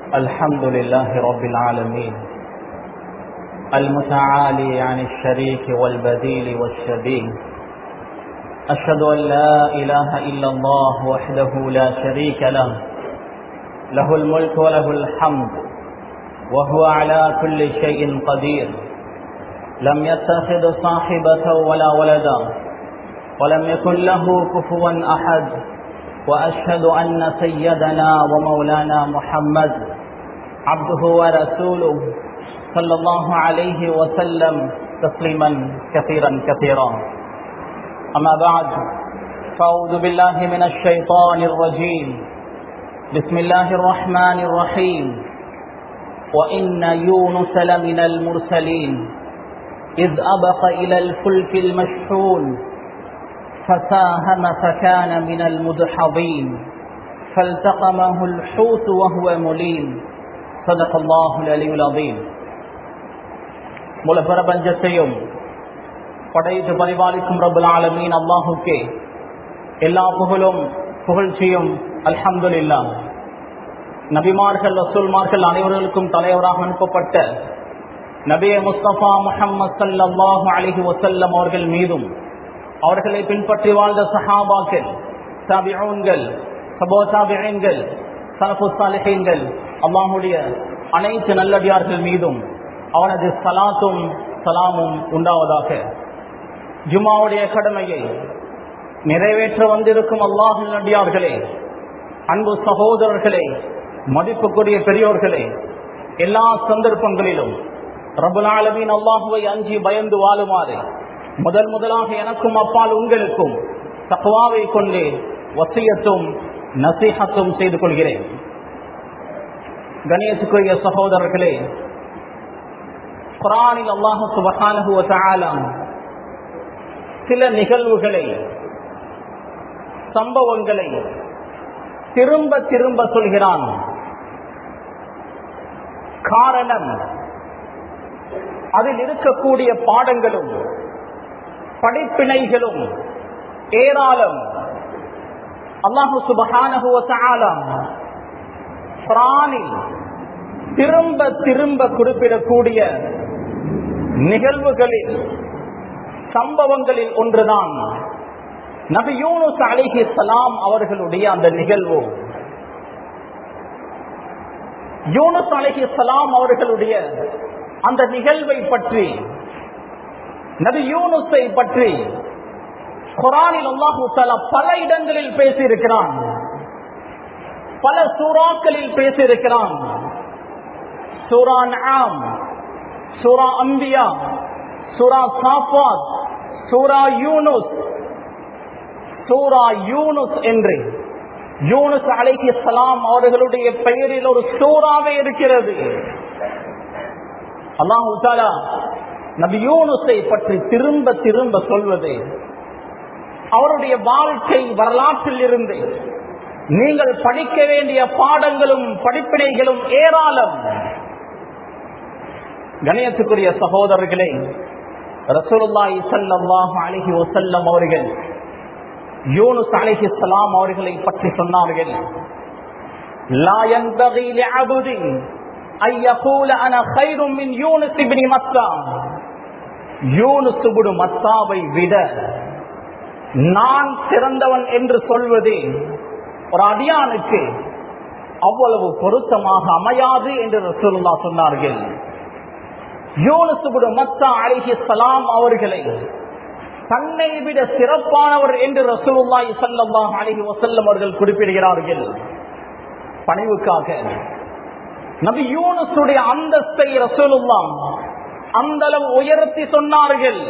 الحمد لله رب العالمين المتعالي عن الشريك والبديل والشبيه أشهد أن لا إله إلا الله وحده لا شريك له له الملك وله الحمد وهو على كل شيء قدير لم يتخذ صاحبة ولا ولدا ولم يكن له كفوا أحد وأشهد أن سيدنا ومولانا محمد عبده ورسوله صلى الله عليه وسلم تسليما كثيرا كثيرا أما بعد فأعوذ بالله من الشيطان الرجيم بسم الله الرحمن الرحيم وإن يونس لمن المرسلين إذ أبق إلى الفلك المشحون فساهم فكان من المدحضين فالتقمه الحوت وهو مليم صدق الله العلي العظيم முழு பிரபஞ்சத்தையும் படைத்து பரிபாலிக்கும் ரபுல் ஆலமீன் அல்லாஹுக்கே எல்லா புகழும் புகழ்ச்சியும் அல்ஹம்துலில்லா நபிமார்கள் ரசூல்மார்கள் அனைவர்களுக்கும் தலைவராக அனுப்பப்பட்ட நபிய முஸ்தபா முஹம்மது சல்லாஹு அலிஹி வசல்லம் அவர்கள் மீதும் அவர்களை பின்பற்றி வாழ்ந்த சஹாபாக்கள் தாபிஊன்கள் சபோ தாபியன்கள் சலபு சாலிஹீன்கள் அல்லாஹுடைய அனைத்து நல்லடியார்கள் மீதும் அவனது சலாத்தும் சலாமும் உண்டாவதாக ஜுமாவுடைய கடமையை நிறைவேற்ற வந்திருக்கும் அல்லாஹு நடிகார்களே அன்பு சகோதரர்களே மதிப்புக்குரிய பெரியோர்களே எல்லா சந்தர்ப்பங்களிலும் ரபுலாலமின் அல்லாஹுவை அஞ்சி பயந்து வாழுமாறு முதல் முதலாக எனக்கும் அப்பால் உங்களுக்கும் தக்குவாவை கொண்டு வசியத்தும் நசீகத்தும் செய்து கொள்கிறேன் கணேசுக்குரிய சகோதரர்களே குரானில் அல்லாஹு சுபகானுகுவத்தாலம் சில நிகழ்வுகளை சம்பவங்களை திரும்ப திரும்ப சொல்கிறான் காரணம் அதில் இருக்கக்கூடிய பாடங்களும் படிப்பினைகளும் ஏராளம் அல்லாஹு சுபகானுகுவத்தாலம் குரானில் திரும்ப திரும்ப குறிப்பிடக்கூடிய நிகழ்வுகளில் சம்பவங்களில் ஒன்றுதான் நபி யூனுஸ் அலிஹி சலாம் அவர்களுடைய அந்த நிகழ்வு யூனுஸ் அலிஹி சலாம் அவர்களுடைய அந்த நிகழ்வை பற்றி நபி யூனுஸை பற்றி குரானில் அல்லாஹு தலா பல இடங்களில் பேசியிருக்கிறான் பல சூறாக்களில் பேசியிருக்கிறான் சூரா நாம் சூரா அம்பியா சூரா சாஃபாத் சூரா யூனுஸ் சூரா யூனுஸ் என்று யூனுஸ் அலைஹி சலாம் அவர்களுடைய பெயரில் ஒரு சூறாவே இருக்கிறது அல்லாஹு தாலா நபி யூனுஸை பற்றி திரும்ப திரும்ப சொல்வது அவருடைய வாழ்க்கை வரலாற்றில் இருந்து நீங்கள் படிக்க வேண்டிய பாடங்களும் படிப்பினைகளும் ஏராளம் கணேசுக்குரிய சகோதரர்களே ரசூலுல்லாஹி ஸல்லல்லாஹு அலைஹி வஸல்லம் அவர்கள் யூனுஸ் அலைஹிஸ்ஸலாம் அவர்களை பற்றி சொன்னார்கள் லா யன்பகி லிஅபதின் أن يقول أنا خير من يونس بن متى யூனுஸ் இப்னு மத்தாவை விட நான் சிறந்தவன் என்று சொல்வது ஒரு அடியானுக்கு அவ்வளவு பொருத்தமாக அமையாது என்று ரசூலுல்லா சொன்னார்கள் யூனுசுபுடு மத்தா அலிஹி சலாம் அவர்களை தன்னை விட சிறப்பானவர் என்று ரசூலுல்லாஹி ஸல்லல்லாஹு அலைஹி வஸல்லம் அவர்கள் குறிப்பிடுகிறார்கள் பணிவுக்காக நபி யூனுஸுடைய அந்தஸ்தை ரசூலுல்லாஹ் அந்த அளவு உயர்த்தி சொன்னார்கள்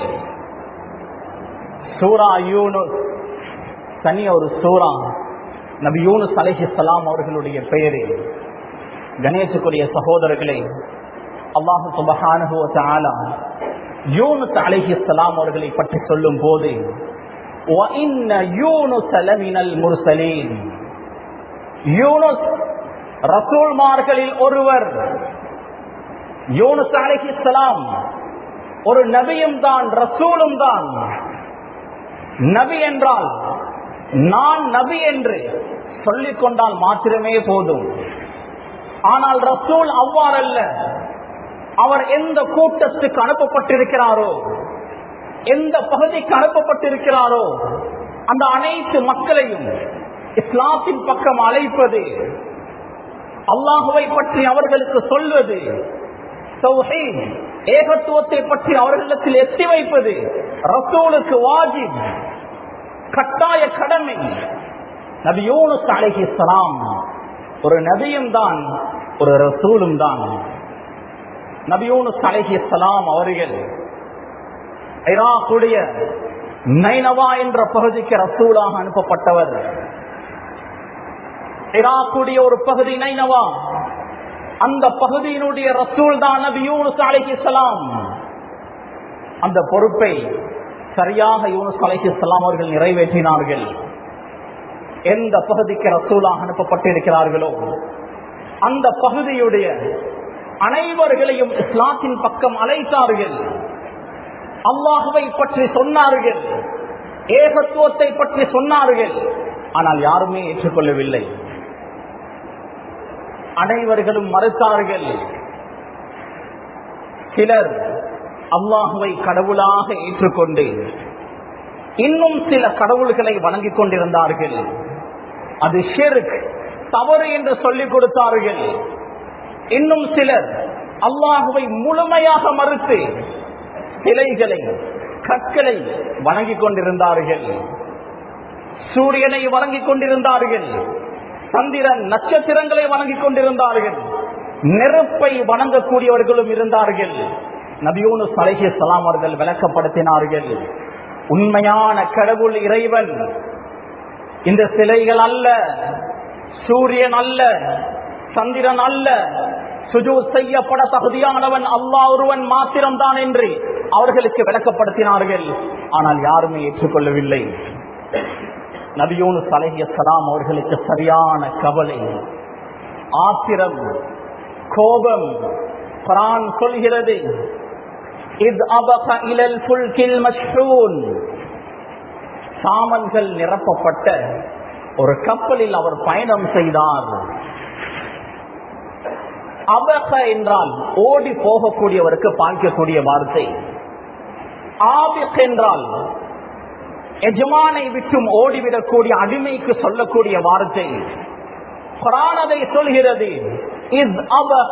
சூரா யூனுஸ் தனி ஒரு சூரா நபி யூனுஸ் அலைஹி சலாம் அவர்களுடைய பெயரில் கணேசுக்குரிய சகோதரர்களே அல்லாஹு சுபஹானஹு தஆலா யூனுஸ் அலைஹிஸ்ஸலாம் அவர்களை பற்றி சொல்லும் போது وَإِنَّ يُونُسَ لَمِنَ الْمُرْسَلِينَ யூனுஸ் ரசூல்மார்களில் ஒருவர் யூனுஸ் அலைஹிஸ்ஸலாம் ஒரு நபியும் தான் ரசூலும் தான் நபி என்றால் நான் நபி என்று சொல்லிக் கொண்டால் மாத்திரமே போதும் ஆனால் ரசூல் அவ்வாறல்ல அவர் எந்த கூட்டத்துக்கு அனுப்பப்பட்டிருக்கிறாரோ எந்த பகுதிக்கு அனுப்பப்பட்டிருக்கிறாரோ அந்த அனைத்து மக்களையும் இஸ்லாத்தின் பக்கம் அழைப்பது அல்லாஹுவை பற்றி அவர்களுக்கு சொல்வது தௌஹீத், ஏகத்துவத்தை பற்றி அவர்களிடத்தில் எத்தி வைப்பது ரசூலுக்கு வாஜிப் கட்டாய கடமை நபி யூனுஸ் அலைஹிஸ்ஸலாம் ஒரு நபியும் தான் ஒரு ரசூலும் தான் நபி யூனுஸ் அலைஹிஸ்ஸலாம் அவர்கள் ஈராக்குடைய நைனவா என்ற பகுதிக்கு ரசூலாக அனுப்பப்பட்டவர் ஈராக்குடைய ஒரு பகுதி நைனவா அந்த பகுதியினுடைய ரசூல் தான் நபி யூனுஸ் அலைஹிஸ்ஸலாம் அந்த பொறுப்பை சரியாக யூனுஸ் அலைஹிஸ்ஸலாம் அவர்கள் நிறைவேற்றினார்கள் எந்த பகுதிக்கு ரசூலாக அனுப்பப்பட்டிருக்கிறார்களோ அந்த பகுதியுடைய அனைவர்களையும் இஸ்லாத்தின் பக்கம் அழைத்தார்கள் அல்லாஹுவை பற்றி சொன்னார்கள் ஏகத்துவத்தை பற்றி சொன்னார்கள் ஆனால் யாருமே ஏற்றுக்கொள்ளவில்லை அனைவர்களும் மறுத்தார்கள் சிலர் அல்லாஹுவை கடவுளாக ஏற்றுக்கொண்டு இன்னும் சில கடவுள்களை வணங்கிக் கொண்டிருந்தார்கள் அது ஷிர்க் தவறு என்று சொல்லிக் கொடுத்தார்கள் இன்னும் சிலர் அல்லாஹுவை முழுமையாக மறுத்து சிலைகளை கற்களை வணங்கிக் கொண்டிருந்தார்கள் சூரியனை வணங்கிக் கொண்டிருந்தார்கள் சந்திரன் நட்சத்திரங்களை வணங்கிக் கொண்டிருந்தார்கள் நெருப்பை வணங்கக்கூடியவர்களும் இருந்தார்கள் நபியூனு சலஹி சலாம் அவர்கள் விளக்கப்படுத்தினார்கள் உண்மையான கடவுள் இறைவன் இந்த சிலைகள் அல்ல சூரியன் அல்ல சந்திரன் அல்ல சுஜூ செய்யப்பட தகுதியானவன் அல்லா ஒருவன் மாத்திரம்தான் என்று அவர்களுக்கு விளக்கப்படுத்தினார்கள் ஆனால் யாருமே ஏற்றுக்கொள்ளவில்லை நபியோனு சலகிய சலாம் அவர்களுக்கு சரியான கவலை ஆத்திரம் கோபம் குரான் சொல்கிறது இத் அபக இலல் புல்கில் மஷ்ரூன் சாமன்கள் நிரப்பப்பட்ட ஒரு கப்பலில் அவர் பயணம் செய்தார் அபக என்றால் ஓடி போகக்கூடியவருக்கு பார்க்கக்கூடிய வார்த்தை ஆபிக் என்றால் எஜமானை விட்டும் ஓடிவிடக்கூடிய அடிமைக்கு சொல்லக்கூடிய வார்த்தை குரான் அதை சொல்கிறது இஸ் அபக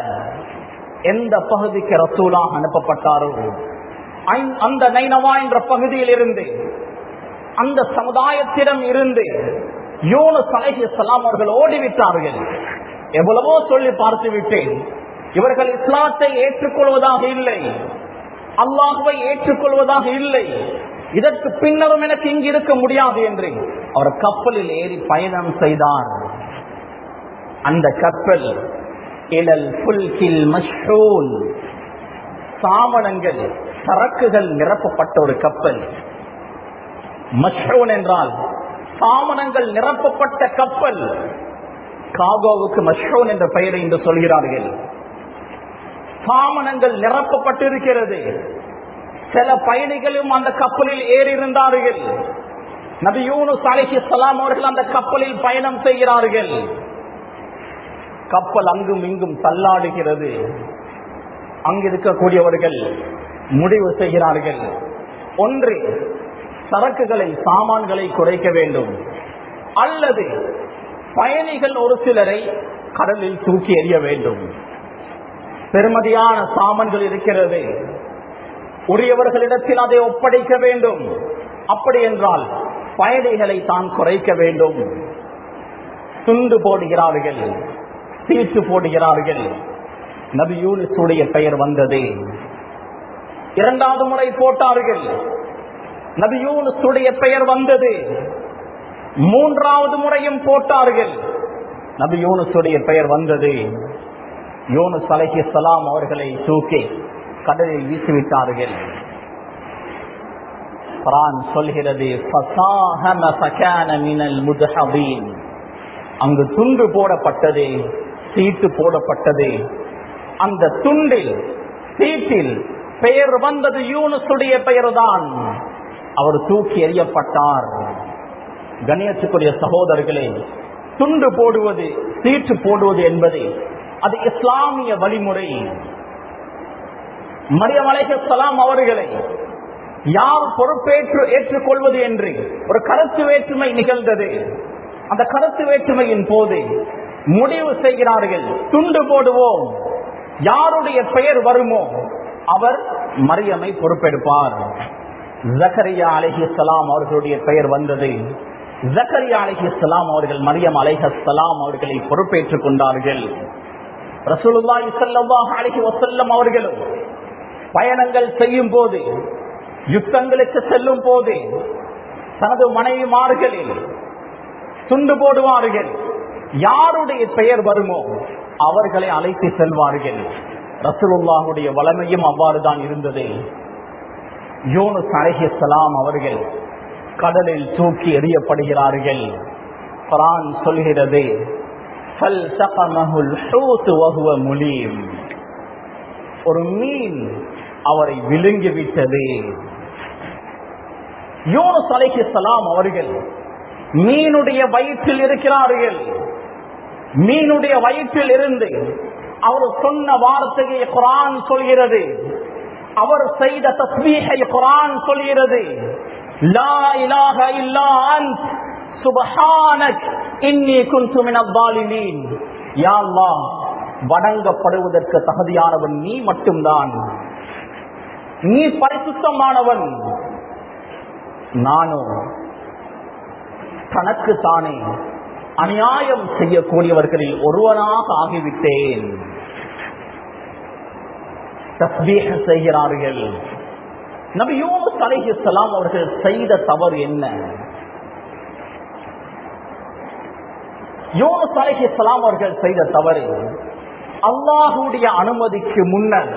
எந்த பகுதிக்கு ரசூலாக அனுப்பப்பட்டாரோ ஐ- அந்த நைனவா என்ற பகுதியில் இருந்து அந்த சமுதாயத்திடம் இருந்து யோனு சலஹி சலாம் அவர்கள் ஓடிவிட்டார்கள் எவ்வளவோ சொல்லி பார்த்து விட்டேன் இவர்கள் இஸ்லாத்தை ஏற்றுக்கொள்வதாக இல்லை அல்லாஹுவை ஏற்றுக்கொள்வதாக இல்லை இதற்கு பின்னரும் எனக்கு இங்கு இருக்க முடியாது என்று அவர் கப்பலில் ஏறி பயணம் செய்தார் அந்த கப்பல் இழல் புல்கில் மஷ்ரூன் சாமணங்கள் சரக்குகள் நிரப்பப்பட்ட ஒரு கப்பல் மஷ்ரூன் என்றால் சாமணங்கள் நிரப்பப்பட்ட கப்பல் காகோவுக்கு மஷ்ரூன் என்ற பெயரை இன்று சொல்கிறார்கள் சாமணங்கள் நிரப்பப்பட்டிருக்கிறது சில பயணிகளும் அந்த கப்பலில் ஏறி இருந்தார்கள் நபி யூனுஸ் அலைஹி ஸலாம் அவர்கள் அந்த கப்பலில் பயணம் செய்கிறார்கள் கப்பல் அங்கும் இங்கும் தள்ளாடுகிறது அங்கு இருக்கக்கூடியவர்கள் முடிவு செய்கிறார்கள் ஒன்று சரக்குகளை சாமான்களை குறைக்க வேண்டும் அல்லது பயணிகள் ஒரு சிலரை கடலில் தூக்கி எறிய வேண்டும் பெருமதியான சாமான்கள் இருக்கிறது உரியவர்களிடத்தில் அதை ஒப்படைக்க வேண்டும் அப்படி என்றால் பயணிகளை தான் குறைக்க வேண்டும் துண்டு போடுகிறார்கள் சீட்டு போடுகிறார்கள் நபி யூனிஸுடைய பெயர் வந்தது இரண்டாவது முறை போட்டார்கள் நபி யூனுடைய பெயர் வந்தது மூன்றாவது முறையும் போட்டார்கள் நபி யூனுடைய பெயர் வந்தது யூனுஸ் அலைஹி சலாம் அவர்களை தூக்கி கடலில் வீசிவிட்டார்கள் குரான் சொல்கிறது "ஃபசாஹம ஃபகான மினல் முத்ஹபீன்." அங்கு துண்டு போடப்பட்டது சீட்டு போடப்பட்டது அந்த துண்டில் சீட்டில் பெயர் வந்தது யூனுசுடைய பெயர்தான் அவர் தூக்கி எறியப்பட்டார் கணியத்துக்குரிய சகோதரர்களே துண்டு போடுவது சீட்டு போடுவது என்பது அது இஸ்லாமிய வழிமுறை மரியம் அலைஹிஸ்ஸலாம் அவர்களை யார் பொறுப்பேற்று ஏற்றுக்கொள்வது என்று ஒரு கருத்து வேற்றுமை நிகழ்ந்தது அந்த கருத்து வேற்றுமையின் போது முடிவு செய்கிறார்கள் துண்டு போடுவோம் யாருடைய பெயர் வருமோ அவர் மரியமை பொறுப்பெடுப்பார் ஜக்கரியா அலைஹிஸ்ஸலாம் அவர்களுடைய பெயர் வந்தது ஜக்கரியா அலைஹிஸ்ஸலாம் அவர்கள் மரியம் அலைஹஸ்ஸலாம் அவர்களை பொறுப்பேற்றுக் கொண்டார்கள் ரசூலுல்லாஹி ஸல்லல்லாஹு அலைஹி வஸல்லம் அவர்களும் பயணங்கள் செய்யும் போது யுத்தங்களுக்கு செல்லும் போது தனது மனைவிமார்களில் துண்டு போடுவார்கள் யாருடைய பெயர் வருமோ அவர்களை அழைத்து செல்வார்கள் ரசூலுல்லாஹுடைய வளமையும் அவ்வாறுதான் இருந்தது யோனுஸ் அலைஹிஸ்ஸலாம் அவர்கள் கடலில் தூக்கி எறியப்படுகிறார்கள் குரான் சொல்கிறது فَالْتَقَمَهُ الْحُوتُ وَهُوَ مُلِيمٌ ஒரு மீன் அவரை விழுங்கி விட்டது யோனுஸ் அலைஹிஸ்ஸலாம் அவர்கள் மீனுடைய வயிற்றில் இருக்கிறார்கள் மீனுடைய வயிற்றில் இருந்து அவர் சொன்ன வார்த்தையை குரான் சொல்கிறது அவர் செய்த தஸ்மீகை குரான் சொல்கிறது லா இலாஹ இல்லா அன்த் சுபஹானக் இன்னி குன்து மினல் ஸாலிமீன் யா அல்லாஹ் வணங்கப்படுவதற்கு தகுதியானவன் நீ மட்டும்தான் நீ பரிசுத்தமானவன் நானும் தனக்கு தானே அநியாயம் செய்யக்கூடியவர்களில் ஒருவனாக ஆகிவிட்டேன் தஸ்பீக செய்கிறார்கள் நபி யூனுஸ் அலைஹிஸ்ஸலாம் அவர்கள் செய்த தவறு என்ன யூனுஸ் அலைஹிஸ்ஸலாம் அவர்கள் செய்த தவறு அல்லாஹுடைய அனுமதிக்கு முன்னர்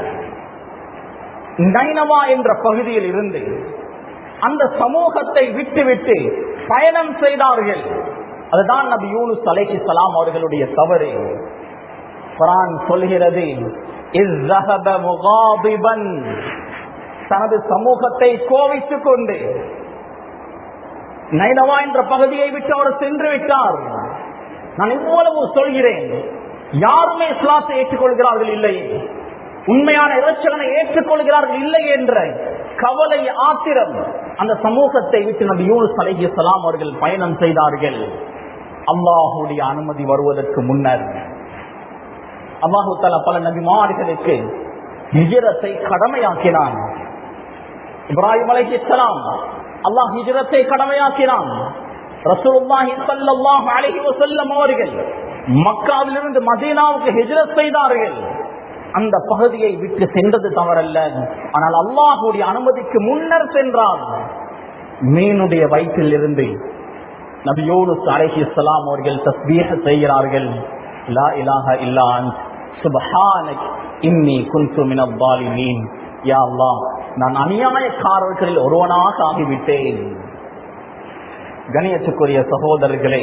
நைனவா என்ற பகுதியில் இருந்து அந்த சமூகத்தை விட்டுவிட்டு பயணம் செய்தார்கள் அதுதான் நபி யூனுஸ் அலைஹிஸ்ஸலாம் அவர்களுடைய தவறு குரான் சொல்கிறது இஸ்ஸஹப முகாதிபன் தனது சமூகத்தை கோவித்துக் கொண்டு நைனவா என்ற பகுதியை விட்டு அவர் சென்று விட்டார் நான் இவ்வளவு சொல்கிறேன் யாருமே இஸ்லாத்தை ஏற்றுக்கொள்கிறார்கள் இல்லை உண்மையான இறைச்சலனை ஏற்றுக்கொள்கிறார்கள் இல்லை என்ற கவலை ஆத்திரம் அந்த சமூகத்தை விட்டு நபி யூனுஸ் அலைஹிஸ்ஸலாம் அவர்கள் பயணம் செய்தார்கள் அல்லாஹுடைய அனுமதி வருவதற்கு முன்னர் அல்லாஹு தலா பல நபிமார்களுக்கு ஹிஜரத்தை கடமையாக்கினான் இப்ராஹிம் அலைஹிஸ்ஸலாம் அல்லாஹ் ஹிஜரத்தை கடமையாக்கினான் ரசூலுல்லாஹி ஸல்லல்லாஹு அலைஹி வஸல்லம் அவர்கள் மக்காவிலிருந்து மதீனாவுக்கு ஹிஜ்ரத் செய்தார்கள் அந்த பகுதியை விட்டு சென்றது தவறல்ல ஆனால் அல்லாஹுடைய அனுமதிக்கு முன்னர் சென்றார் மீனுடைய வயிற்றில் இருந்து நபியோனு அலைஹி இஸ்லாம் அவர்கள் தஸ்பீஹ செய்கிறார்கள் லா இலாஹ இல்லா அன்த் சுப்ஹானக் இன்னி குன்து மினல் ஸாலிமீன் யா அல்லாஹ் நான் அநியாயக்காரர்களில் ஒருவனாக ஆகிவிட்டேன் கணியத்துக்குரிய சகோதரர்களே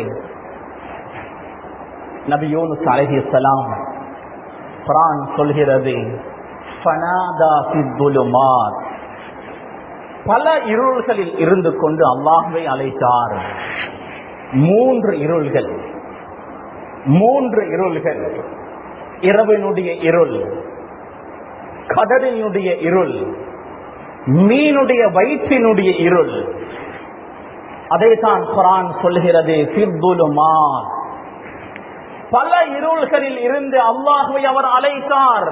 நபி யூனுஸ் அலைஹிஸ்ஸலாம் குர்ஆன் சொல்கிறது ஃபனாதா ஃபித்துலுமாத் பல இருள்களில் இருந்து கொண்டு அல்லாஹ்வை அழைத்தார் மூன்று இருள்கள் மூன்று இருள்கள் இரவினுடைய இருள் கடலினுடைய இருள் மீனுடைய வயிற்றினுடைய இருள் அதைத்தான் குரான் சொல்கிறது ஃபித்துலுமாத் பல இருள்களில் இருந்து அல்லாஹுவை அவர் அழைத்தார்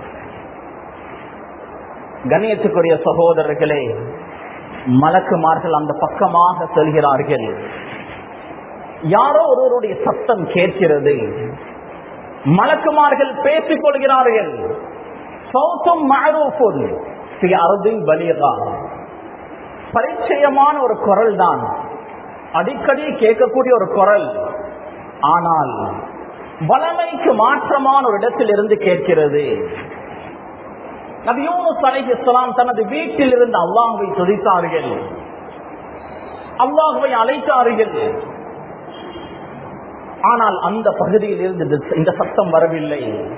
கண்ணியத்துக்குரிய சகோதரர்களே மலக்குமார்கள் அந்த பக்கமாக செல்கிறார்கள் யாரோ ஒருவருடைய சத்தம் கேட்கிறது மலக்குமார்கள் பேசிக் கொள்கிறார்கள் சௌத்தம் மஅரூஃபுன் ஃபி அர்தின் பலீகா பரிச்சயமான ஒரு குரல் தான் அடிக்கடி கேட்கக்கூடிய ஒரு குரல் ஆனால் வளமைக்கு மாற்றமான ஒரு இடத்தில் இருந்து கேட்கிறது நபியூனுஸ் அலைஹிஸ்ஸலாம் தனது வீட்டில் இருந்து அல்லாஹ்வை துதித்தார்கள் அல்லாஹ்வை அழைத்தார்கள் ஆனால் அந்த பகுதியில் இருந்து இந்த சத்தம் வரவில்லை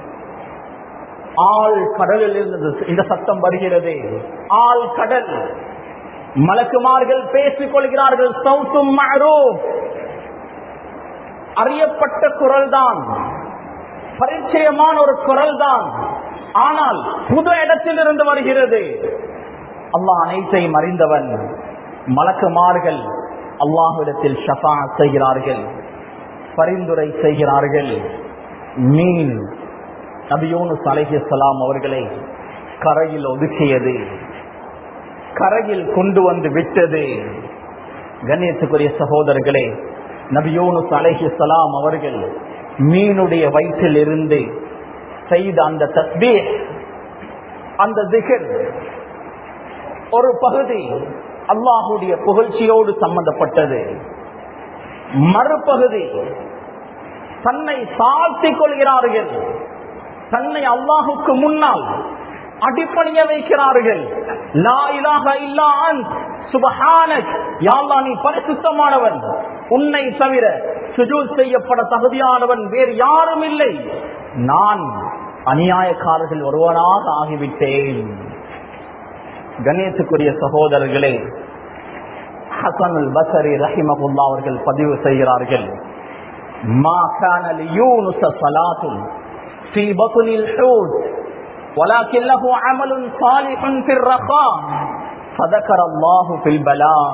ஆள் கடலில் இருந்து இந்த சத்தம் வருகிறது ஆள் கடல் மலக்குமார்கள் பேசிக் கொள்கிறார்கள் சவுத்தும் மஅரூஃப் அறியப்பட்ட குரல் தான் பரிச்சயமான ஒரு குரல் தான் ஆனால் புது இடத்தில் இருந்து வருகிறது அல்லாஹ் அனைத்தையும் அறிந்தவன் மலக்குமார்கள் அல்லாஹ்விடத்தில் ஷஃபா செய்கிறார்கள் பரிந்துரை செய்கிறார்கள் மீன் நபியோனு அலைஹிஸ்ஸலாம் அவர்களை கரையில் ஒதுக்கியது கரையில் கொண்டு வந்து விட்டது கண்ணியத்துக்குரிய சகோதரர்களே நபியோனு அலைஹிஸ்ஸலாம் அவர்கள் மீனுடைய வயிற்றில் இருந்து செய்த அந்த தஸ்பீஹ் அந்த திகர் ஒரு பகுதி அல்லாஹுடைய புகழ்ச்சியோடு சம்பந்தப்பட்டது மறுபகுதி தன்னை தாழ்த்திக் கொள்கிறார்கள் தன்னை அல்லாஹுக்கு முன்னால் அடிப்பணிய வைக்கிறார்கள் லா இலாஹ இல்லா அன்த் சுபஹானக் யா அல்லாஹ் நீ பரிசுத்தமானவன் உன்னை தவிர சுஜூத் செய்யப்பட தகுதியானவன் வேறு யாரும் இல்லை நான் அநியாயக்காரர்கள் ஒருவனாக ஆகிவிட்டேன் கணேசுக்குரிய சகோதரர்களே ஹசன் அல் பசரி ரஹிமகுல்லா அவர்கள் பதிவு செய்கிறார்கள் ما كان ليونس صلاة في بطن الحوت ولكن له عمل صالح في الرخاء فذكر الله في البلاء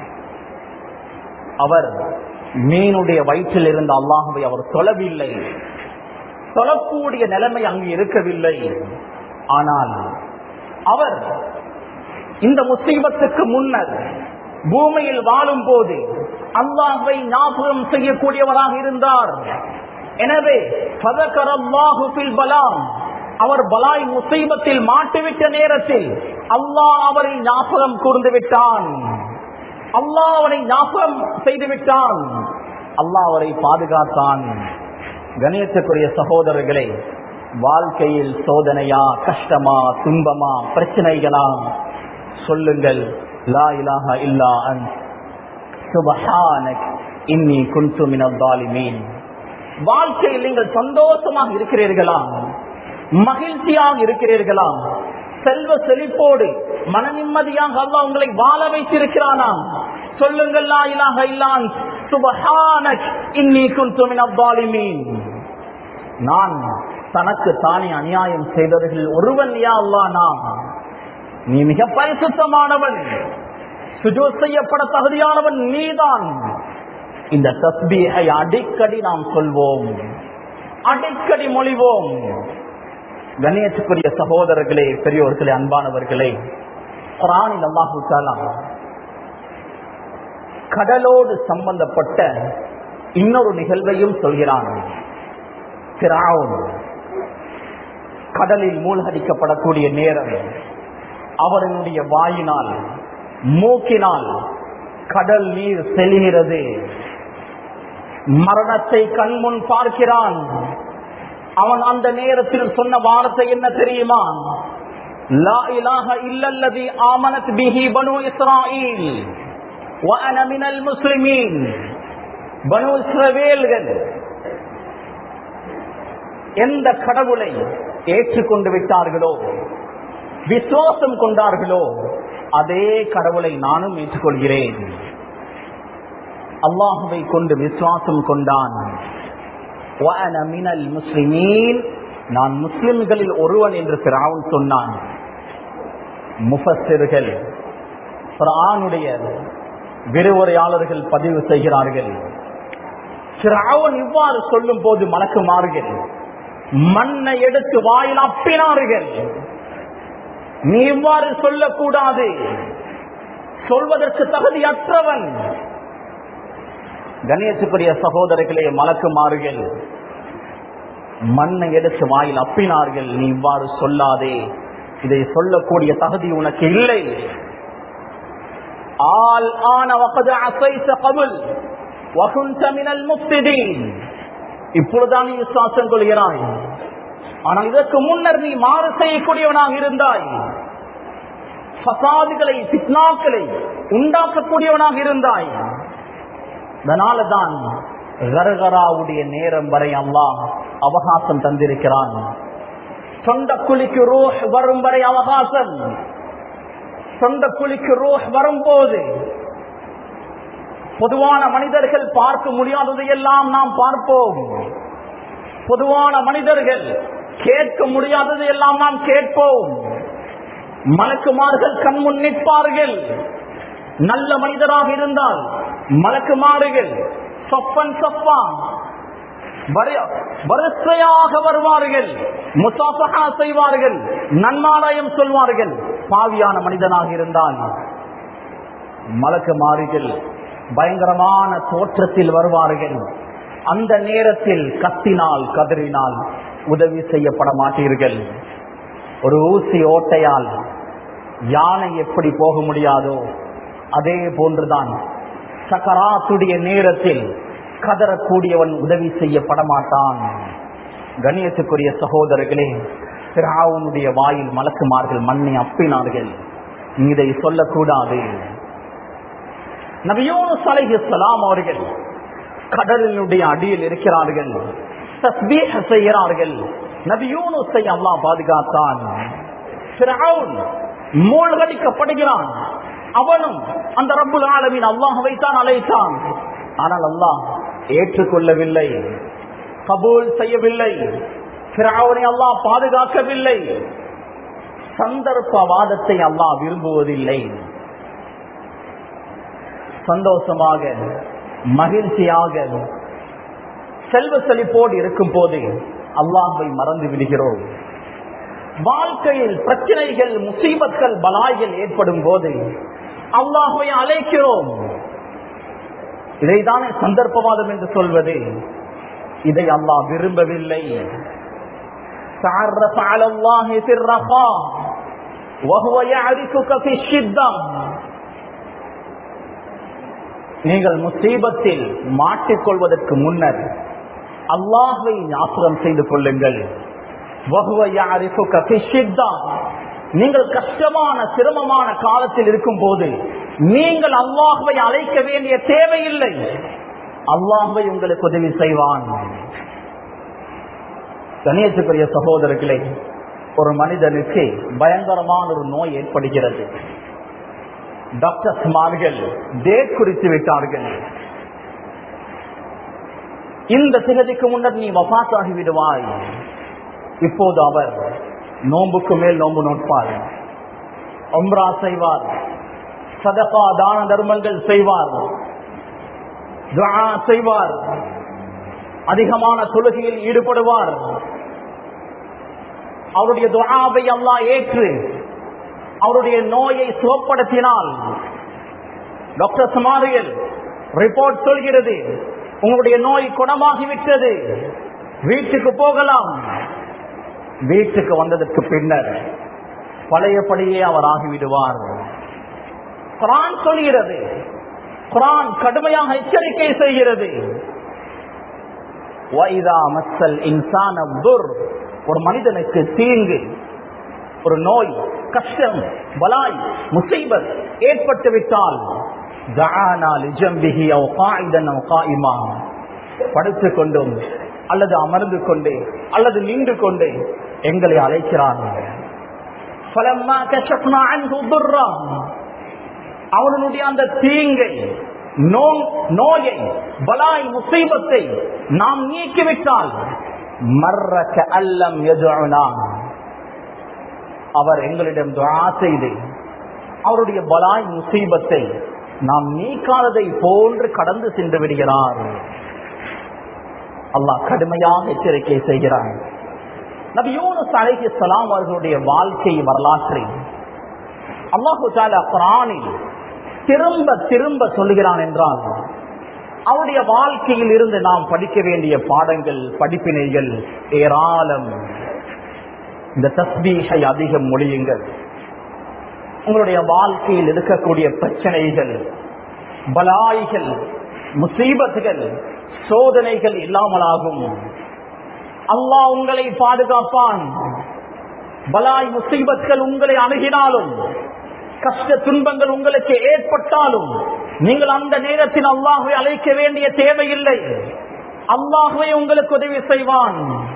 அவர் மீனுடைய வயிற்றில் இருந்த அல்லாஹுவை அவர் தொழவில்லை தொழக்கூடிய நிலைமை அங்கு இருக்கவில்லை ஆனால் அவர் இந்த முசீபத்துக்கு முன்னர் பூமியில் வாழும் போது அல்லாஹை ஞாபகம் செய்யக்கூடியவராக இருந்தார் எனவே பலாம் அவர் பலாய் முசீபத்தில் மாட்டிவிட்ட நேரத்தில் அல்லாஹ் அவரை ஞாபகம் கூர்ந்து விட்டான் அல்லாஹ் அவனை ஞாபகம் செய்து விட்டான் அல்லாஹ் அவரை பாதுகாத்தான் கணேசக்குரிய சகோதரர்களே வாழ்க்கையில் சோதனையா கஷ்டமா துன்பமா பிரச்சனைகளா சொல்லுங்கள் லா இலாஹா இல்லா அன் சுபஹானக் இன்னி குன்து மினல் ஸாலிமீன் வாழ்க்கையில் நீங்கள் சந்தோஷமாக இருக்கிறீர்களா மகிழ்ச்சியாக இருக்கிறீர்களா செல்வ செழிப்போடு மன நிம்மதியாக அல்லாஹ் உங்களை வாழ வைத்திருக்கிறானாம் சொல்லுங்கள் லா இலாஹ இல்லான் சுபஹானக் இன்னி குன்து மினல் ஸாலிமீன் நான் தனக்கு தானே அநியாயம் செய்தவர்கள் ஒருவன் யா அல்லாஹ் நான் நீ மிக பரிசுத்தமானவன் சுஜோ செய்யப்பட தகுதியானவன் நீதான் இந்த தஸ்பீகை அடிக்கடி நாம் சொல்வோம் அடிக்கடி மொழிவோம் கணேசுக்குரிய சகோதரர்களே பெரியோர்களே அன்பானவர்களே குரானில் அல்லாஹு தாலா கடலோடு சம்பந்தப்பட்ட இன்னொரு நிகழ்வையும் சொல்கிறான் பிராவுன் கடலில் மூழ்கடிக்கப்படக்கூடிய நேரம் அவர்களுடைய வாயினால் மூக்கினால் கடல் நீர் செல்கிறது மரணத்தை கண்முன் பார்க்கிறான் அவன் அந்த நேரத்தில் சொன்ன வார்த்தை என்ன தெரியுமா லா இலாஹ இல்லல்லதி ஆமனத் பிஹி பனு இஸ்ராயில் وأنا من المسلمين பனு இஸ்ரவேல்கள் எந்த கடவுளை ஏற்றுக்கொண்டு விட்டார்களோ விசுவாசம் கொண்டார்களோ அதே கடவுளை நானும் ஏற்றுக்கொள்கிறேன் அல்லாஹுவை கொண்டு விசுவாசம் கொண்டான் وَأَنَا مِنَ الْمُسْلِمِينَ நான் முஸ்லிம்களில் ஒருவன் என்று பிராவுன் சொன்னான் முஃபஸ்ஸிர்கள் குர்ஆனுடைய விரிவுரையாளர்கள் பதிவு செய்கிறார்கள் பிராவன் இவ்வாறு சொல்லும் போது மலக்குமார்கள் மண்ணை எடுத்து வாயில் அப்பினார்கள் நீ இவ்வாறு சொல்லக்கூடாது சொல்வதற்கு தகுதியற்றவன் கணேசுக்குரிய சகோதரர்களே மலக்குமாறுகள் மண்ணை எடுத்து வாயில் அப்பினார்கள் நீ இவ்வாறு சொல்லாதே இதை சொல்லக்கூடிய தகுதி உனக்கு இல்லை ஆல் ஆன வகது அசைத்த கபுல் வகுந்த மினல் முப்திதீன் இப்பொழுதுதான் நீ விசுவாசம் கொள்கிறாய் ஆனால் இதற்கு முன்னர் நீ மாறு செய்யக்கூடியவனாக இருந்தாய் ஃபசாதுகளை பித்னாக்களை உண்டாக்கக்கூடியவனாக இருந்தாய் அதனால தான் கரகராவுடைய நேரம் வரை அல்லாஹ் அவகாசம் தந்திருக்கிறான் சொந்த குழிக்கு ரோஹ் வரும் வரை அவகாசம் சொந்த குழிக்கு ரோஹ் வரும்போது பொதுவான மனிதர்கள் பார்க்க முடியாததை எல்லாம் நாம் பார்ப்போம் பொதுவான மனிதர்கள் கேட்க முடியாதது எல்லாம் நாம் கேட்போம் மலக்குமார்கள் கண்முன் நிற்பார்கள் நல்ல மனிதராக இருந்தால் மலக்குமார்கள் சொப்பன் சொப்பான் வரிசையாக வருவார்கள் முசாஃபகா செய்வார்கள் நன்மாராயம் சொல்வார்கள் பாவியான மனிதனாக இருந்தால் மலக்குமாரிகள் பயங்கரமான தோற்றத்தில் வருவார்கள் அந்த நேரத்தில் கத்தினால் கதறினால் உதவி செய்யப்பட மாட்டீர்கள் ஒரு ஊசி ஓட்டையால் யானை எப்படி போக முடியாதோ அதே போன்றுதான் சக்கராத்துடைய நேரத்தில் கதறக்கூடியவன் உதவி செய்யப்பட மாட்டான் கணியத்துக்குரிய சகோதரர்களே பிராவுனுடைய வாயில் மலக்குமார்கள் மண்ணை அப்பினார்கள் இதை சொல்லக்கூடாது நபியோனு சலைஹிஸ்லாம் அவர்கள் கடலினுடைய அடியில் இருக்கிறார்கள் தஸ்பீஹ் செய்கிறார்கள் நபியூனுஸை அல்லாஹ் பாதுகாத்தான் மூழ்கடிக்கப்படுகிறான் அவனும் அந்த ரப்புல் ஆலமின் அல்லாஹ் தான் அழைத்தான் ஆனால் அல்லாஹ் ஏற்றுக்கொள்ளவில்லை கபூல் செய்யவில்லை பிராவனை அல்லாஹ் பாதுகாக்கவில்லை சந்தர்ப்பவாதத்தை அல்லாஹ் விரும்புவதில்லை சந்தோஷமாக மகிழ்ச்சியாக செல்வ செழிப்போடு இருக்கும் போது அல்லாஹை மறந்து விடுகிறோம் வாழ்க்கையில் பிரச்சனைகள் முசீபத்கள் பலாய்கள் ஏற்படும் போது அல்லாஹை அழைக்கிறோம் இதைதானே சந்தர்ப்பவாதம் என்று சொல்வது இதை அல்லாஹ் விரும்பவில்லை تعرف على الله في الرخاء وهو يعرفك في الشدة நீங்கள் முசீபத்தில் மாட்டிக்கொள்வதற்கு முன்னர் அல்லாஹை ஞாபகம் செய்து கொள்ளுங்கள் நீங்கள் கஷ்டமான சிரமமான காலத்தில் இருக்கும் போது நீங்கள் அல்லாஹுவை அழைக்க வேண்டிய தேவையில்லை அல்லாஹுவை உங்களுக்கு உதவி செய்வான் கணியத்துக்குரிய சகோதரர்களே ஒரு மனிதனுக்கு பயங்கரமான ஒரு நோய் ஏற்படுகிறது டாக்டர்ஸ்மார்கள் டேட் குறித்து விட்டார்கள் இந்த திகதிக்கு முன்னர் நீ வபாத்தாகி விடுவாய் இப்போது அவர் நோம்புக்கு மேல் நோம்பு நோட்பார் ஒம்ரா செய்வார் சதகா தான தர்மங்கள் செய்வார் துஆ செய்வார் அதிகமான தொழுகையில் ஈடுபடுவார் அவருடைய துஆவை அல்லாஹ் ஏற்று அவருடைய நோயை சுகப்படுத்தினால் டாக்டர் சுமாரியல் ரிப்போர்ட் சொல்கிறது உங்களுடைய நோய் குணமாகிவிட்டது வீட்டுக்கு போகலாம் வீட்டுக்கு வந்ததற்கு பின்னர் பழையபடியே அவர் ஆகிவிடுவார் குரான் சொல்கிறது குரான் கடுமையாக எச்சரிக்கை செய்கிறது வைதா மத்தல் இன்சான துர் ஒரு மனிதனுக்கு தீங்கு ஒரு நோய் கஷ்டம் பலாய் முசைபத் ஏற்பட்டு விட்டால் படுத்துக் கொண்டும் அல்லது அமர்ந்து கொண்டு அல்லது நின்று கொண்டு எங்களை அழைக்கிறார் அவனுடைய அந்த தீங்கை நோயை பலாய் முசைபத்தை நாம் நீக்கிவிட்டால் மர்ரக்க அல்லம் எதுனா அவர் எங்களிடம் துவா செய்து அவருடைய பலாய் முசீபத்தை நாம் நீக்காததை போன்று கடந்து சென்று விடுகிறார் அல்லாஹ் கடுமையாக எச்சரிக்கை செய்கிறார் நபி யூனுஸ் அலைஹி ஸலாம் அவர்களுடைய வாழ்க்கை வரலாற்றை அல்லாஹு தாலா குரானில் திரும்ப திரும்ப சொல்லுகிறான் என்றால் அவருடைய வாழ்க்கையில் இருந்து நாம் படிக்க வேண்டிய பாடங்கள் படிப்பினைகள் ஏராளம் இந்த தஸ்பீகை அதிகம் மொழியுங்கள் உங்களுடைய வாழ்க்கையில் இருக்கக்கூடிய பிரச்சனைகள் பலாய்கள் முசீபத்துகள் சோதனைகள் இல்லாமலாகும் அல்லாஹ் உங்களை பாதுகாப்பான் பலாய் முசீபத்கள் உங்களை அணுகினாலும் கஷ்ட துன்பங்கள் உங்களுக்கு ஏற்பட்டாலும் நீங்கள் அந்த நேரத்தில் அல்லாஹுவை அழைக்க வேண்டிய தேவையில்லை அல்லாஹுவை உங்களுக்கு உதவி செய்வான்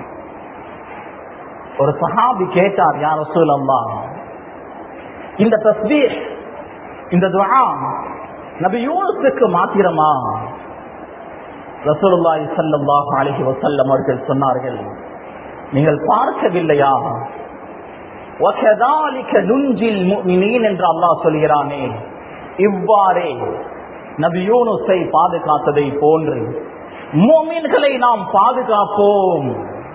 ஒரு சஹாபி கேட்டார் யார் ரசூல் அல்லா இந்த தஸ்பீர் இந்த துவா நபி யூனுஸுக்கு மாத்திரமா ரசூலுல்லாஹி ஸல்லல்லாஹு அலைஹி வஸல்லம் அவர்கள் சொன்னார்கள் நீங்கள் பார்க்கவில்லையா وَكَذَلِكَ نُنْجِي الْمُؤْمِنِينَ என்று அல்லாஹ் சொல்கிறானே இவ்வாறே நபி யூனுஸை பாதுகாத்ததை போன்று முஃமின்களை நாம் பாதுகாப்போம்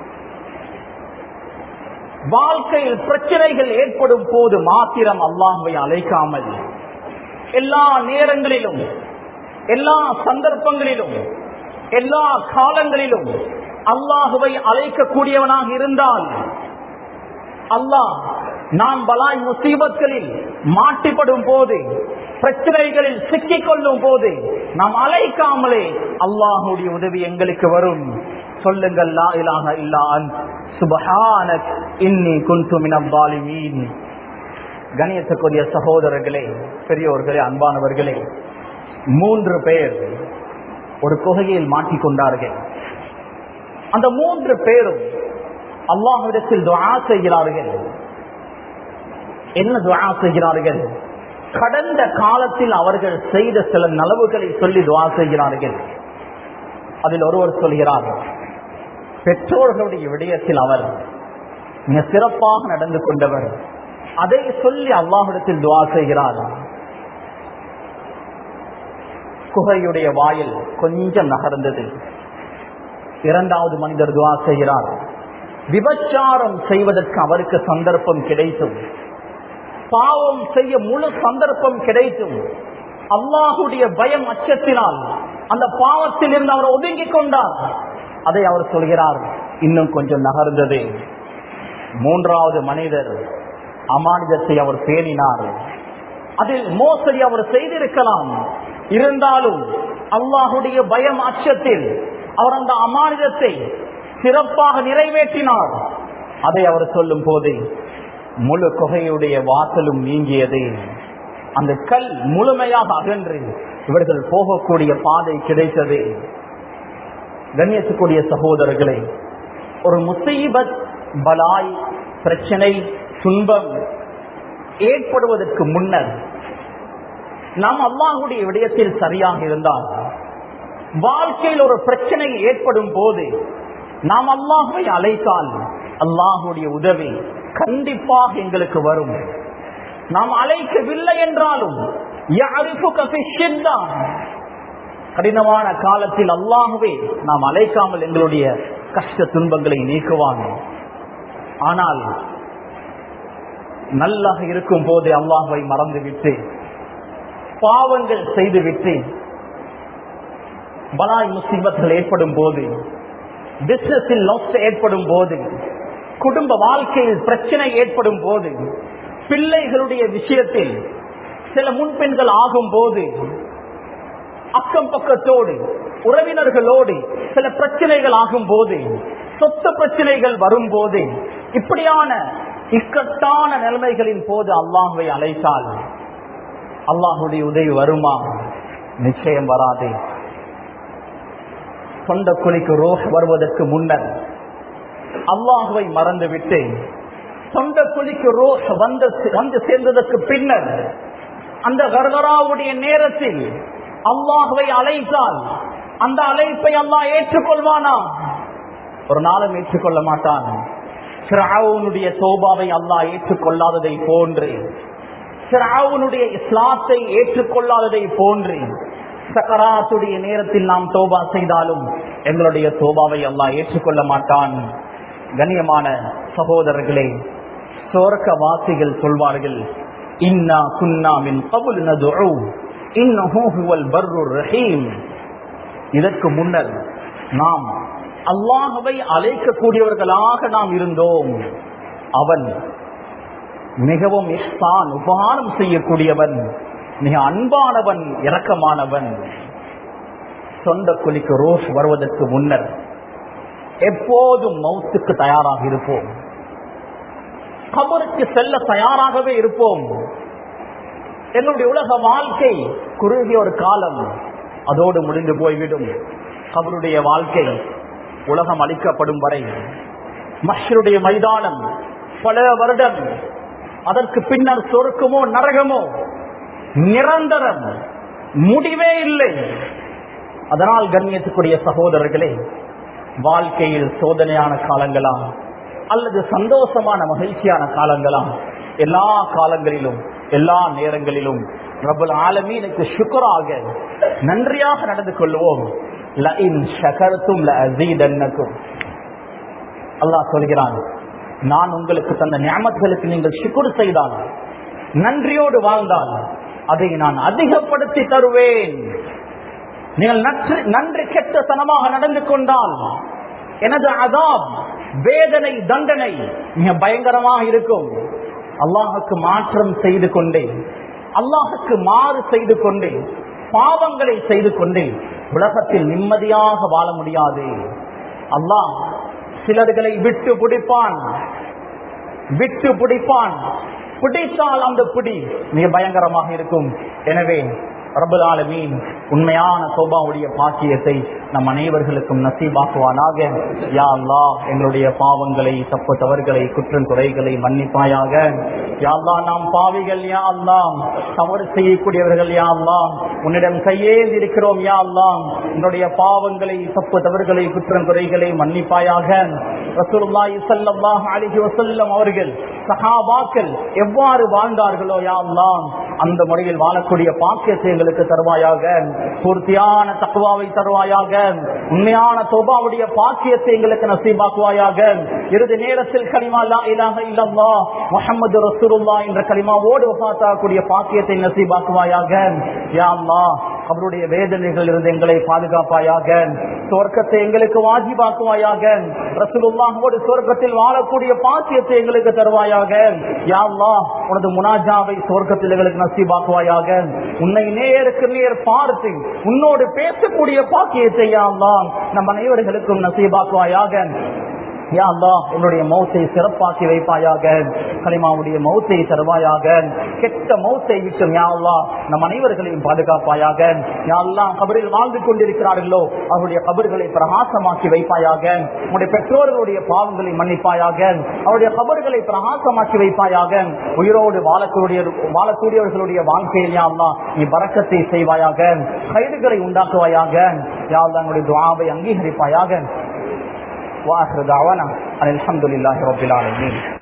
வாழ்க்கையில் பிரச்சனைகள் ஏற்படும் போது மாத்திரம் அல்லாஹ்வை அழைக்காமல் எல்லா நேரங்களிலும் எல்லா சந்தர்ப்பங்களிலும் எல்லா காலங்களிலும் அல்லாஹுவை அழைக்கக்கூடியவனாக இருந்தால் அல்லாஹ் நாம் பலாய் முசீபத்களில் மாட்டிப்படும் போது பிரச்சனைகளில் சிக்கிக் கொள்ளும் போது நாம் அழைக்காமலே அல்லாஹுடைய உதவி எங்களுக்கு வரும் சொல்லுங்கள் லா இலாஹ இல்லா அன்த் சுபஹானக் இன்னி குன்து மினல் ஸாலிமீன் கணியத்துக்குரிய சகோதரர்களே பெரியோர்களே அன்பானவர்களே மூன்று பேர் ஒரு குகையில் மாட்டிக்கொண்டார்கள் அந்த மூன்று பேரும் அல்லாஹிடத்தில் துஆ செய்கிறார்கள் என்ன துஆ செய்கிறார்கள் கடந்த காலத்தில் அவர்கள் செய்த சில நலவுகளை சொல்லி துஆ செய்கிறார்கள் அதில் ஒருவர் சொல்கிறார் பெற்றோர்களுடைய விடயத்தில் அவர் மிக சிறப்பாக நடந்து கொண்டவர் அதை சொல்லி அல்லாஹிடத்தில் துஆ செய்கிறார் குகையுடைய வாயில் கொஞ்சம் நகர்ந்தது இரண்டாவது மனிதர் துவா செய்கிறார் விபச்சாரம் செய்வதற்கு அவருக்கு சந்தர்ப்பம் கிடைத்தும் பாவம் செய்ய முழு சந்தர்ப்பம் கிடைத்தும் அல்லாஹுடைய பயம் அச்சத்தினால் அந்த பாவத்தில் இருந்து அவர் ஒதுங்கிக் கொண்டார் அதை அவர் சொல்கிறார் இன்னும் கொஞ்சம் நகர்ந்தது மூன்றாவது மனிதர் அமானிதத்தை அவர் பேணினார் அதில் மோசடி அவர் செய்திருக்கலாம் இருந்தாலும் அல்லாஹுடைய பயம் அச்சத்தில் அவர் அந்த அமானிதத்தை சிறப்பாக நிறைவேற்றினார் அதை அவர் சொல்லும் போது முழு குகையுடைய வாசலும் நீங்கியது அந்த கல் முழுமையாக அகன்று இவர்கள் போகக்கூடிய பாதை கிடைத்தது கண்ணியத்துக்குரிய சகோதரர்களே ஒரு முசீபத் பலாய் பிரச்சனை துன்பம் ஏற்படுவதற்கு முன்னர் நாம் அல்லாஹுடைய விடயத்தில் சரியாக இருந்தால் வாழ்க்கையில் ஒரு பிரச்சனை ஏற்படும் போது நாம் அல்லாஹுவை அழைத்தால் அல்லாஹுடைய உதவி கண்டிப்பாக எங்களுக்கு வரும் நாம் அழைக்கவில்லை என்றாலும் கடினமான காலத்தில் அல்லாஹுவே நாம் அழைக்காமல் எங்களுடைய கஷ்ட துன்பங்களை நீக்குவாங்க ஆனால் நல்லாக இருக்கும் போது அல்லாஹுவை மறந்துவிட்டு பாவங்கள் செய்துவிட்டு பலாய் முசீபத்துகள் ஏற்படும் போது பிசினஸில் லாஸ் ஏற்படும் போது குடும்ப வாழ்க்கையில் பிரச்சனை ஏற்படும் போது பிள்ளைகளுடைய விஷயத்தில் சில முன்பெண்கள் ஆகும் போது அக்கம் பக்கத்தோடு உறவினர்களோடு சில பிரச்சனைகள் ஆகும் போது சொத்து பிரச்சனைகள் வரும் போது இப்படியான இக்கட்டான நிலைமைகளின் போது அல்லாஹுவை அழைத்தால் அல்லாஹுடைய உதவி வருமா நிச்சயம் வராது சொந்த குழிக்கு ரோஷ் வருவதற்கு முன்னர் அல்லாஹுவை மறந்துவிட்டு சொந்த குழிக்கு ரோஷ் வந்து வந்து சேர்ந்ததற்கு பின்னர் அந்த கர்கராவுடைய நேரத்தில் அல்லாஹுவை அழைத்தால் அந்த அழைப்பை அல்லாஹ் ஏற்றுக்கொள்வானா ஒரு நாளும் ஏற்றுக்கொள்ள மாட்டான் சிராவுனுடைய சோபாவை அல்லாஹ் ஏற்றுக்கொள்ளாததை போன்று சிராவுனுடைய இஸ்லாத்தை ஏற்றுக்கொள்ளாததை போன்று சக்கராத்துடைய நேரத்தில் நாம் தோபா செய்தாலும் எங்களுடைய தோபாவை அல்லாஹ் ஏற்றுக்கொள்ள மாட்டான் கண்ணியமான சகோதரர்களே சோர்க்க வாசிகள் சொல்வார்கள் இன்னா குன்னா மின் கபுல் நதுஉ இன்னஹு ஹுவல் பர்ருர் ரஹீம் இதற்கு முன்னர் நாம் அல்லாஹவை அழைக்கக்கூடியவர்களாக நாம் இருந்தோம் அவன் மிகவும் இஸ்தான் உபகாரம் செய்யக்கூடியவன் மிக அன்பானவன் இரக்கமானவன் சொந்த குலிக்கு ரோஷ் வருவதற்கு முன்னர் எப்போதும் மௌத்துக்கு தயாராக இருப்போம் கபருக்கு செல்ல தயாராகவே இருப்போம் என்னுடைய உலக வாழ்க்கை குறுகிய ஒரு காலம் அதோடு முடிந்து போய்விடும் கபருடைய வாழ்க்கை உலகம் அளிக்கப்படும் வரை மஷருடைய மைதானம் பல வருடம் அதற்கு பின்னர் சொருக்குமோ நரகமோ நிரந்தரம் முடிவே இல்லை அதனால் கண்ணியத்துக்குரிய சகோதரர்களே வாழ்க்கையில் சோதனையான காலங்களா அல்லது சந்தோஷமான மகிழ்ச்சியான காலங்களா எல்லா காலங்களிலும் எல்லா நேரங்களிலும் ரபுல் ஆலமீனுக்கு சுக்கராக நன்றியாக நடந்து கொள்வோம் லஇன் ஷகர்த்தும் லஅஸீதன்னக்கும் அல்லாஹ் சொல்கிறான் நான் உங்களுக்கு தந்த ஞாபகங்களுக்கு நீங்கள் சுக்குர் செய்தால் நன்றியோடு வாழ்ந்தால் அதை நான் அதிகப்படுத்தி தருவேன் நீங்கள் நன்று நன்றி கெட்டத்தனமாக நடந்து கொண்டால் எனது அதாப் வேதனை தண்டனை மிக பயங்கரமாக இருக்கும் அல்லாஹுக்கு மாற்றம் செய்து கொண்டே அல்லாஹுக்கு மாறு செய்து கொண்டே பாவங்களை செய்து கொண்டே உலகத்தில் நிம்மதியாக வாழ முடியாது அல்லாஹ் சிலர்களை விட்டு பிடிப்பான் விட்டு பிடிப்பான் பிடித்தால் அந்த பிடி மிக பயங்கரமாக இருக்கும் எனவே ரபுல் ஆலமீன் உண்மையான சோபாவுடைய பாக்கியத்தை நம் அனைவர்களுக்கும் நசீபாக்குவானாக யா அல்லா எங்களுடைய பாவங்களை தப்பு தவறுகளை குற்றம் குறைகளை மன்னிப்பாயாக யா அல்லா நாம் பாவிகள் யா அல்லா தவறு செய்யக்கூடியவர்கள் யா அல்லா உன்னிடம் கையேந்தி இருக்கிறோம் யா அல்லா உன்னுடைய பாவங்களை தப்பு தவறுகளை குற்றம் குறைகளை மன்னிப்பாயாக ரசூலுல்லாஹி ஸல்லல்லாஹு அலைஹி வஸல்லம் அவர்கள் சஹாபாக்கள் எவ்வாறு வாழ்ந்தார்களோ யா அல்லா அந்த முறையில் வாழக்கூடிய பாக்கியத்தை எங்களுக்கு தருவாயாக பூர்த்தியான தக்குவாவை தருவாயாக உண்மையான தோபாவுடைய பாக்கியத்தை எங்களுக்கு நசீபாக்குவாயாக இறுதி நேரத்தில் கலிமா லா இலாஹ இல்லல்லா முஹம்மது ரசூலுல்லா என்ற கலிமாவோடு வஃபாத்தாகக்கூடிய பாக்கியத்தை நசீபாக்குவாயாக யா அல்லாஹ் அவருடைய வேதனைகள் இருந்து எங்களை பாதுகாப்பாயாக சொர்க்கத்தை எங்களுக்கு வாஜிபாக்குவாயாக ரசூலுல்லாஹோடு சொர்க்கத்தில் வாழக்கூடிய பாக்கியத்தை எங்களுக்கு தருவாயாக யா அல்லாஹ் உனது முனாஜாவை சொர்க்கத்தில் எங்களுக்கு நசீபாக்குவாயாக உன்னை நேருக்கு நேர் பார்த்து உன்னோடு பேசக்கூடிய பாக்கியத்தை யா அல்லாஹ் நம் அனைவர்களுக்கும் நசீபாக்குவாயாக யா அல்லாஹ் என்னுடைய மௌத்தை சிறப்பாக்கி வைப்பாயாக கலிமாவுடைய மௌத்தை தருவாயாக கெட்ட மௌத்தை விட்டும் யா அல்லாஹ் நம் அனைவர்களையும் பாதுகாப்பாயாக யா அல்லாஹ் கபரில் வாழ்ந்து கொண்டிருக்கிறார்களோ அவருடைய கபர்களை பிரகாசமாக்கி வைப்பாயாக உங்களுடைய பெற்றோர்களுடைய பாவங்களை மன்னிப்பாயாக அவருடைய கபர்களை பிரகாசமாக்கி வைப்பாயாக உயிரோடு வாழக்கூடிய வாழக்கூடியவர்களுடைய வாழ்க்கையில் யா அல்லாஹ் நீ பறக்கத்தை செய்வாயாக கைதுகளை உண்டாக்குவாயாக யா அல்லாஹ் என்னுடைய துவாவை அங்கீகரிப்பாயாக واخر دعوانا ان الحمد لله رب العالمين